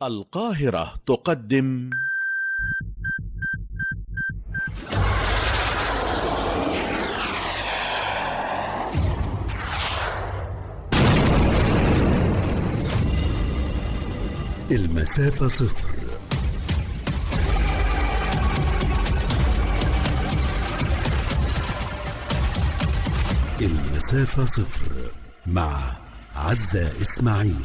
القاهرة تقدم المسافة صفر المسافة صفر مع عزة إسماعيل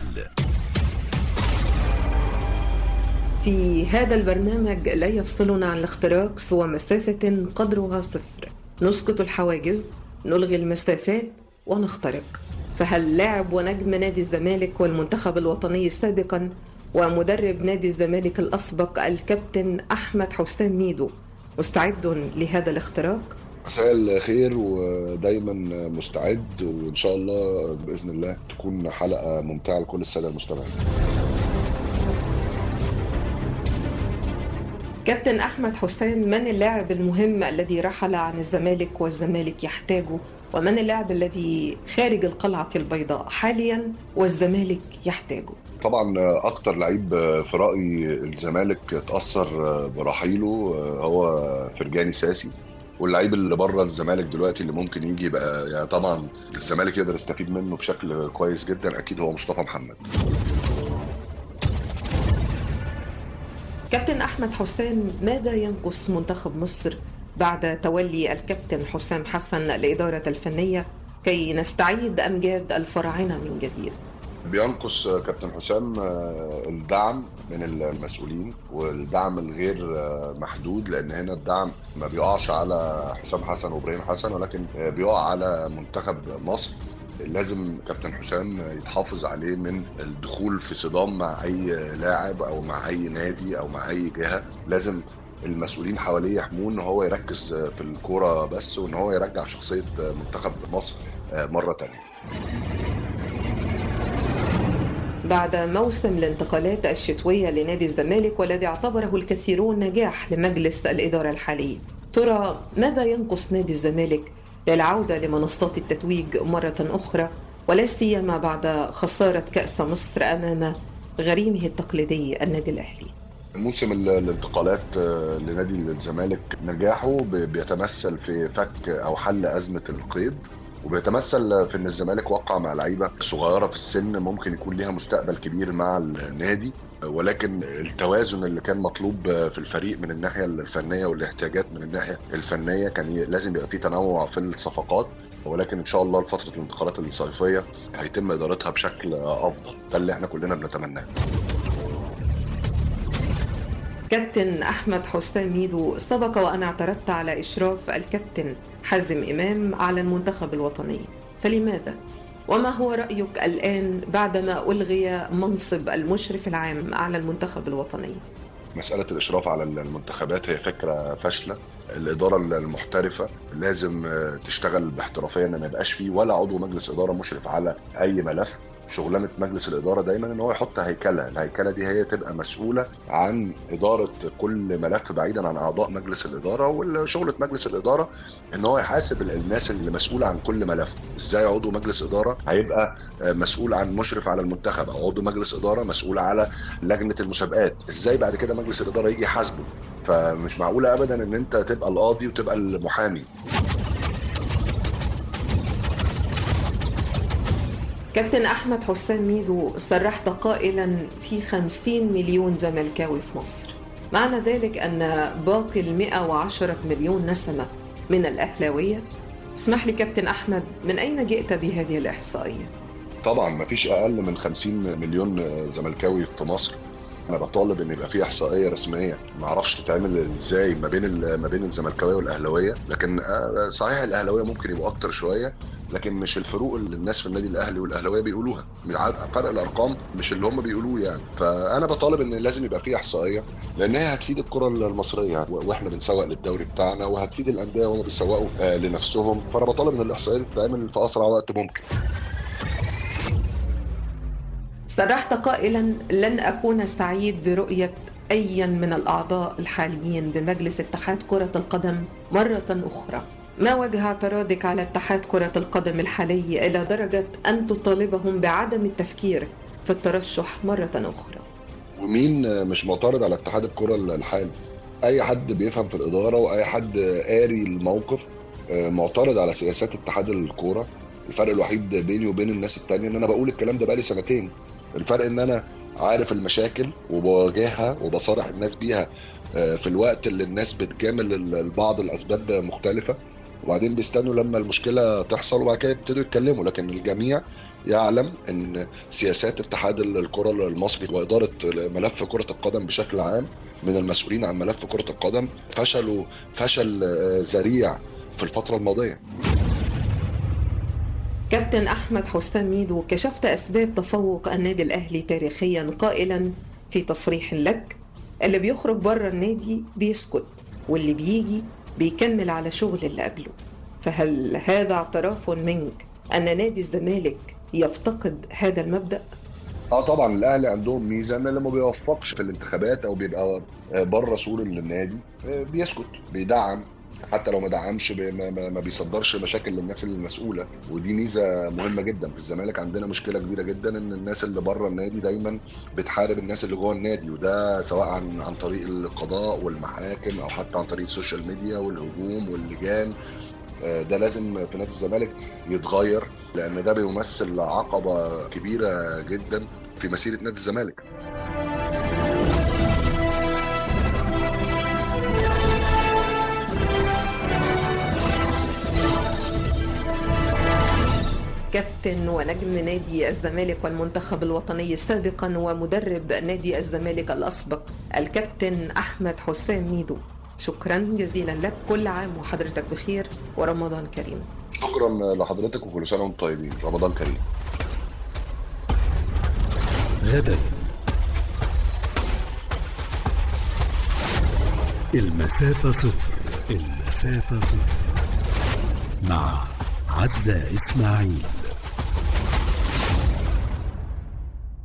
في هذا البرنامج لا يفصلنا عن الاختراق سوى مسافة قدرها صفر نسقط الحواجز نلغي المسافات ونخترق فهل لاعب ونجم نادي الزمالك والمنتخب الوطني سابقا ومدرب نادي الزمالك الأسبق الكابتن أحمد حسام ميدو مستعد لهذا الاختراق؟ مساء الخير ودايما مستعد وان شاء الله باذن الله تكون حلقه ممتعه لكل الساده المستمعين. كابتن احمد حسام من اللاعب المهم الذي رحل عن الزمالك والزمالك يحتاجه ومن اللاعب الذي خارج القلعه البيضاء حاليا والزمالك يحتاجه؟ طبعا اكتر لعيب في رايي الزمالك اتاثر برحيله هو فرجاني ساسي واللعيب اللي بره الزمالك دلوقتي اللي ممكن يجي يبقى يعني طبعا الزمالك يقدر يستفيد منه بشكل كويس جدا اكيد هو مصطفى محمد كابتن احمد حسام ماذا ينقص منتخب مصر بعد تولي الكابتن حسام حسن الاداره الفنيه كي نستعيد امجاد الفراعنه من جديد بينقص كابتن حسام الدعم من المسؤولين والدعم الغير محدود لان هنا الدعم ما بيقعش على حسام حسن وابراهيم حسن ولكن بيقع على منتخب مصر لازم كابتن حسام يتحافظ عليه من الدخول في صدام مع اي لاعب او مع اي نادي او مع اي جهه لازم المسؤولين حواليه يحموه ان هو يركز في الكوره بس وان هو يرجع شخصيه منتخب مصر مره تانية بعد موسم الانتقالات الشتوية لنادي الزمالك والذي اعتبره الكثيرون نجاح لمجلس الإدارة الحالي ترى ماذا ينقص نادي الزمالك للعودة لمنصات التتويج مرة أخرى ولا سيما بعد خسارة كأس مصر أمام غريمه التقليدي النادي الأهلي موسم الانتقالات لنادي الزمالك نجاحه بيتمثل في فك او حل ازمه القيد وبيتمثل في ان الزمالك وقع مع لعيبه صغيره في السن ممكن يكون ليها مستقبل كبير مع النادي ولكن التوازن اللي كان مطلوب في الفريق من الناحيه الفنيه والاحتياجات من الناحيه الفنيه كان لازم يبقى في تنوع في الصفقات ولكن ان شاء الله لفتره الانتقالات الصيفيه هيتم ادارتها بشكل افضل ده اللي احنا كلنا بنتمناه كابتن احمد حسام ميدو سبق وان اعترضت على اشراف الكابتن حازم امام على المنتخب الوطني فلماذا وما هو رايك الان بعدما الغي منصب المشرف العام على المنتخب الوطني مسألة الإشراف على المنتخبات هي فكرة فاشلة الإدارة المحترفة لازم تشتغل باحترافية إن ما يبقاش فيه ولا عضو مجلس إدارة مشرف على أي ملف شغلانه مجلس الاداره دايما ان هو يحط هيكله، الهيكله دي هي تبقى مسؤوله عن اداره كل ملف بعيدا عن اعضاء مجلس الاداره وشغله مجلس الاداره ان هو يحاسب الناس اللي مسؤوله عن كل ملف، ازاي عضو مجلس اداره هيبقى مسؤول عن مشرف على المنتخب او عضو مجلس اداره مسؤول على لجنه المسابقات، ازاي بعد كده مجلس الاداره يجي يحاسبه؟ فمش معقوله ابدا ان انت تبقى القاضي وتبقى المحامي. كابتن أحمد حسام ميدو صرحت قائلا في 50 مليون زملكاوي في مصر معنى ذلك أن باقي ال 110 مليون نسمة من الأهلاوية اسمح لي كابتن أحمد من أين جئت بهذه الإحصائية؟ طبعا ما فيش أقل من 50 مليون زملكاوي في مصر انا بطالب ان يبقى في احصائيه رسميه ما اعرفش تتعمل ازاي ما بين ما بين الزملكاويه والاهلاويه لكن صحيح الاهلاويه ممكن يبقوا اكتر شويه لكن مش الفروق اللي الناس في النادي الاهلي والاهلاويه بيقولوها فرق الارقام مش اللي هم بيقولوه يعني فانا بطالب ان لازم يبقى في احصائيه لان هي هتفيد الكره المصريه واحنا بنسوق للدوري بتاعنا وهتفيد الانديه وهم بيسوقوا لنفسهم فانا بطالب ان الاحصائيه دي تتعمل في اسرع وقت ممكن صرحت قائلا لن اكون سعيد برؤيه ايا من الاعضاء الحاليين بمجلس اتحاد كره القدم مره اخرى ما وجه اعتراضك على اتحاد كره القدم الحالي الى درجه ان تطالبهم بعدم التفكير في الترشح مره اخرى ومين مش معترض على اتحاد الكره الحالي اي حد بيفهم في الاداره واي حد قاري الموقف آه، معترض على سياسات اتحاد الكوره الفرق الوحيد بيني وبين الناس التانية ان انا بقول الكلام ده بقالي سنتين الفرق ان انا عارف المشاكل وبواجهها وبصارح الناس بيها آه، في الوقت اللي الناس بتجامل البعض الاسباب مختلفه وبعدين بيستنوا لما المشكله تحصل وبعد كده يبتدوا يتكلموا لكن الجميع يعلم ان سياسات اتحاد الكره المصري واداره ملف كره القدم بشكل عام من المسؤولين عن ملف كره القدم فشلوا فشل آه، ذريع في الفتره الماضيه كابتن أحمد حسام ميدو كشفت أسباب تفوق النادي الأهلي تاريخيا قائلا في تصريح لك اللي بيخرج بره النادي بيسكت واللي بيجي بيكمل على شغل اللي قبله فهل هذا اعتراف منك أن نادي الزمالك يفتقد هذا المبدأ؟ اه طبعا الاهلي عندهم ميزه ان اللي ما بيوفقش في الانتخابات او بيبقى بره سور النادي آه، بيسكت بيدعم حتى لو ما دعمش ما, ما بيصدرش مشاكل للناس المسؤوله ودي ميزه مهمه جدا في الزمالك عندنا مشكله كبيره جدا ان الناس اللي بره النادي دايما بتحارب الناس اللي جوه النادي وده سواء عن عن طريق القضاء والمحاكم او حتى عن طريق السوشيال ميديا والهجوم واللجان آه، ده لازم في نادي الزمالك يتغير لان ده بيمثل عقبه كبيره جدا في مسيره نادي الزمالك كابتن ونجم نادي الزمالك والمنتخب الوطني سابقا ومدرب نادي الزمالك الأسبق الكابتن أحمد حسام ميدو شكرا جزيلا لك كل عام وحضرتك بخير ورمضان كريم شكرا لحضرتك وكل سنه وانتم طيبين رمضان كريم غدا المسافة صفر المسافة صفر مع عزة إسماعيل